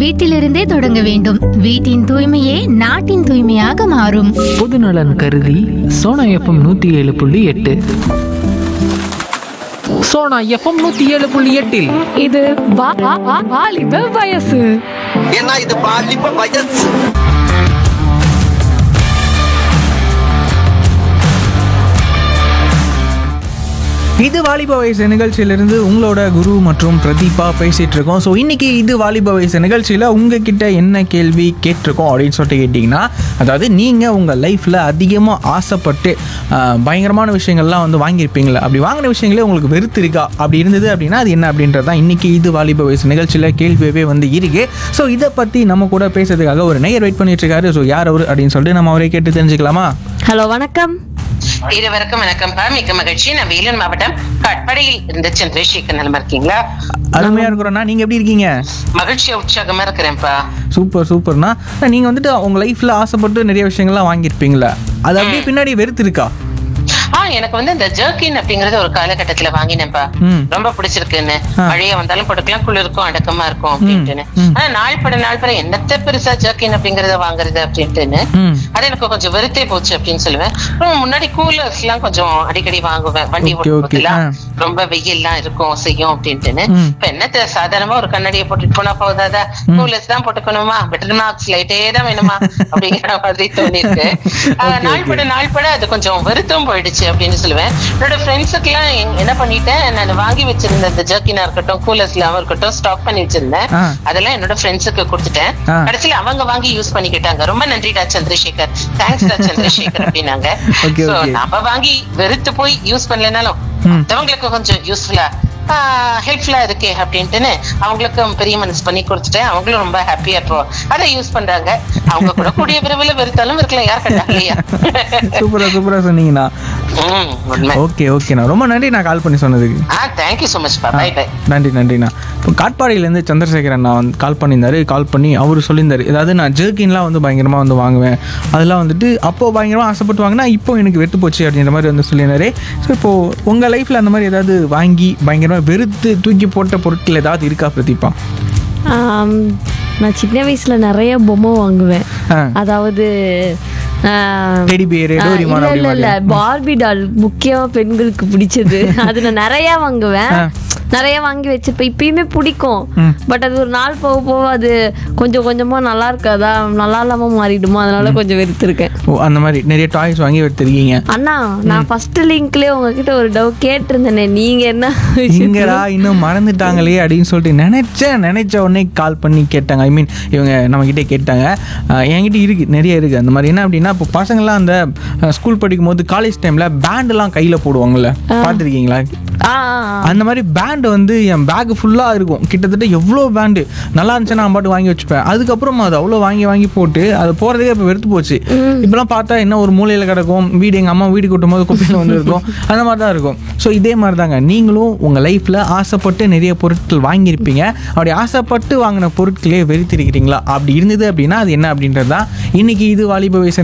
வீட்டிலிருந்தே தொடங்க வேண்டும் வீட்டின் தூய்மையே நாட்டின் தூய்மையாக மாறும் பொதுநலன் கருதி சோனா எஃப்எம் நூற்றி ஏழு புள்ளி எட்டு சோனா எஃப்எம் நூற்றி ஏழு புள்ளி எட்டில் இது வா- வா- வா- வாலிப வயசு ஏன்னா இது பாலிப்ப வயசு இது வாலிப வயசு நிகழ்ச்சியிலிருந்து உங்களோட குரு மற்றும் பிரதீபா பேசிட்டு இருக்கோம் ஸோ இன்னைக்கு இது வாலிப வயசு நிகழ்ச்சியில் உங்ககிட்ட என்ன கேள்வி கேட்டிருக்கோம் அப்படின்னு சொல்லிட்டு கேட்டிங்கன்னா அதாவது நீங்கள் உங்கள் லைஃப்பில் அதிகமாக ஆசைப்பட்டு ஆஹ், பயங்கரமான விஷயங்கள்லாம் வந்து வாங்கியிருப்பீங்களா அப்படி வாங்கின விஷயங்களே உங்களுக்கு வெறுத்து இருக்கா அப்படி இருந்தது அப்படின்னா அது என்ன அப்படின்றது தான் இன்னைக்கு இது வாலிப வயசு நிகழ்ச்சியில் கேள்வியவே வந்து இருக்கு ஸோ இதை பற்றி நம்ம கூட பேசுறதுக்காக ஒரு நேயர் வெயிட் பண்ணிட்டு இருக்காரு ஸோ யார் அவர் அப்படின்னு சொல்லிட்டு நம்ம அவரே கேட்டு தெரிஞ்சுக்கலாமா ஹலோ வணக்கம் இருவருக்கும் வணக்கம்ப்பா மிக்க மகிழ்ச்சி நான் வேலூர் மாவட்டம் கட்படையில் இருந்த சந்திரசேகர் நிலமா இருக்கீங்களா அருமையாக இருக்கிறோன்னா நீங்கள் எப்படி இருக்கீங்க மகிழ்ச்சியா உற்சாகமா இருக்கிறேன்ப்பா சூப்பர் சூப்பர்னா நீங்க வந்துட்டு உங்க லைஃப்ல ஆசைப்பட்டு நிறைய விஷயங்கள்லாம் வாங்கியிருப்பீங்களா அது அப்படியே பின்னாடி வெறுத்து இருக்கா ஆ எனக்கு வந்து இந்த ஜர்கின் அப்படிங்கறது ஒரு காலகட்டத்துல வாங்கினேன்ப்பா ம். ரொம்ப பிடிச்சிருக்குன்னு ஆ. மழைய வந்தாலும் போட்டுக்கலாம் குளிருக்கும் அடக்கமா இருக்கும் அப்படின்ட்டுன்னு ம். ஆனா நாள் பட நாள் பட என்னத்த பெருசா ஜர்கின் அப்படிங்கறத வாங்குறது அப்படின்ட்டுன்னு ம். அது எனக்கு கொஞ்சம் வெறுத்தே போச்சு அப்படின்னு சொல்லுவேன் அப்புறம் முன்னாடி கூலர்ஸ் எல்லாம் கொஞ்சம் அடிக்கடி வாங்குவேன் வண்டி Okay, ஓட்டும் okay. போதெல்லாம் ஆ. ரொம்ப வெயில்லாம் இருக்கும் செய்யும் அப்படின்ட்டுன்னு ம். இப்ப என்னத்த சாதாரணமா ஒரு கண்ணாடியை போட்டுட்டு போனா போதாதா கூலர்ஸ் தான் போட்டுக்கணுமா பெட்டர் மார்க்ஸ் லைட்டே தான் வேணுமா அப்படிங்கிற மாதிரி தோணிருக்கு ஆஹ், Okay, நாள் பட நாள் பட அது கொஞ்சம் வெறுத்தும் போயிடுச்சு அப்படின்னு சொல்லுவேன் என்னோட ஃப்ரெண்ட்ஸுக்கு எல்லாம் என்ன பண்ணிட்டேன் நான் வாங்கி வச்சிருந்த இந்த ஜர்க்கினா இருக்கட்டும் கூலர்ஸ்லாம் இருக்கட்டும் ஸ்டாக் பண்ணி வச்சிருந்தேன் ஆ. அதெல்லாம் என்னோட ஃப்ரெண்ட்ஸுக்கு கொடுத்துட்டேன் ஆ. கடைசியில அவங்க வாங்கி யூஸ் பண்ணிக்கிட்டாங்க ரொம்ப நன்றிடா சந்திரசேகர் தேங்க்ஸ் டா சந்திரசேகர் அப்படின்னாங்க Okay, So, okay. நம்ம வாங்கி வெறுத்து போய் யூஸ் பண்ணலனாலும் ம். மத்தவங்களுக்கு கொஞ்சம் யூஸ்ஃபுல்லா ஹெல்ப்ஃபுல்லா இருக்கே அப்படின்ட்டுன்னு அவங்களுக்கும் பெரிய மனசு பண்ணி கொடுத்துட்டேன் அவங்களும் ரொம்ப ஹாப்பியா இப்போ அதை யூஸ் பண்றாங்க அவங்க கூட கூடிய விரைவில் வெறுத்தாலும் இருக்கலாம் யார் கண்டா இல்லையா சூப்பரா சூப்பரா சொன்னீங்கண்ணா ம், உண்மை ஓகே ஓகேண்ணா ரொம்ப நன்றி நான் கால் பண்ணி சொன்னதுக்கு ஆ தேங்க்யூ ஸோ மச் பா பை பை நன்றி நன்றிண்ணா இப்போ காட்பாடியிலேருந்து சந்திரசேகர் அண்ணா வந்து கால் பண்ணியிருந்தாரு கால் பண்ணி அவர் சொல்லியிருந்தாரு ஏதாவது நான் ஜெர்கின்லாம் வந்து பயங்கரமாக வந்து வாங்குவேன் அதெல்லாம் வந்துட்டு அப்போ பயங்கரமாக ஆசைப்பட்டு வாங்கினா இப்போ எனக்கு வெட்டு போச்சு அப்படின்ற மாதிரி வந்து சொல்லியிருந்தாரு ஸோ இப்போது உங்கள் லைஃப்பில் அந்த மாதிரி ஏதாவது வாங்கி பயங்கரமாக வெறுத்து தூக்கி போட்ட பொருட்கள் ஏதாவது இருக்கா பிரதீபா ஆம், நான் சின்ன வயசுல நிறைய பொம்மை வாங்குவேன் ஆ. அதாவது ஆம், டெடி பியர் ஆ, டோரிமான் இல்ல அப்படி இல்ல இல்ல மாதிரி பார்பி டால் முக்கியமா பெண்களுக்கு பிடிச்சது அது நான் நிறைய வாங்குவேன் நிறைய வாங்கி வச்சிருப்பேன் இப்பயுமே பிடிக்கும் ம். பட் அது ஒரு நாள் போக போக அது கொஞ்சம் கொஞ்சமா நல்லா இருக்காதா நல்லா இல்லாம மாறிடுமோ அதனால கொஞ்சம் வெறுத்திருக்கேன் ஓ அந்த மாதிரி நிறைய டாய்ஸ் வாங்கி எடுத்துருக்கீங்க அண்ணா நான் ஃபர்ஸ்ட் லிங்க்லயே உங்ககிட்ட ஒரு டவுட் கேட்டிருந்தேனே நீங்க என்ன விஷயத்துல- இங்கடா இன்னும் மறந்துட்டாங்களே அப்படின்னு சொல்லிட்டு நினைச்சேன் நினைச்ச உடனே கால் பண்ணி கேட்டாங்க ஐ மீன் இவங்க நம்ம கிட்டே கேட்டாங்க அஹ் என்கிட்ட இருக்கு நிறைய இருக்கு அந்த மாதிரி என்ன அப்படின்னா இப்போ பசங்கள்லாம் அந்த ஸ்கூல் படிக்கும் போது காலேஜ் டைம்ல பேண்டெல்லாம் கையில போடுவாங்கல்ல பார்த்துருக்கீங்களா ஆ ஆ, ஆ. அந்த மாதிரி பேண்டு வந்து என் பேக் ஃபுல்லாக இருக்கும் கிட்டத்தட்ட எவ்வளோ பேண்டு நல்லா இருந்துச்சுன்னா நான் பாட்டு வாங்கி வச்சுப்பேன் அதுக்கப்புறம் அது அவ்வளோ வாங்கி வாங்கி போட்டு அது போகிறதுக்கே இப்போ வெறுத்து போச்சு இப்போலாம் பார்த்தா என்ன ஒரு மூலையில் கிடக்கும் வீடு எங்கள் அம்மா வீடு கூட்டும் போது குப்பையில் வந்து இருக்கும் அந்த மாதிரி தான் இருக்கும் ஸோ இதே மாதிரி தாங்க நீங்களும் உங்கள் லைஃப்பில் ஆசைப்பட்டு நிறைய பொருட்கள் வாங்கியிருப்பீங்க அப்படி ஆசைப்பட்டு வாங்கின பொருட்களே வெறுத்திருக்கிறீங்களா அப்படி இருந்தது அப்படின்னா அது என்ன அப்படின்றது தான் இன்னைக்கு இது வாலிப வயசு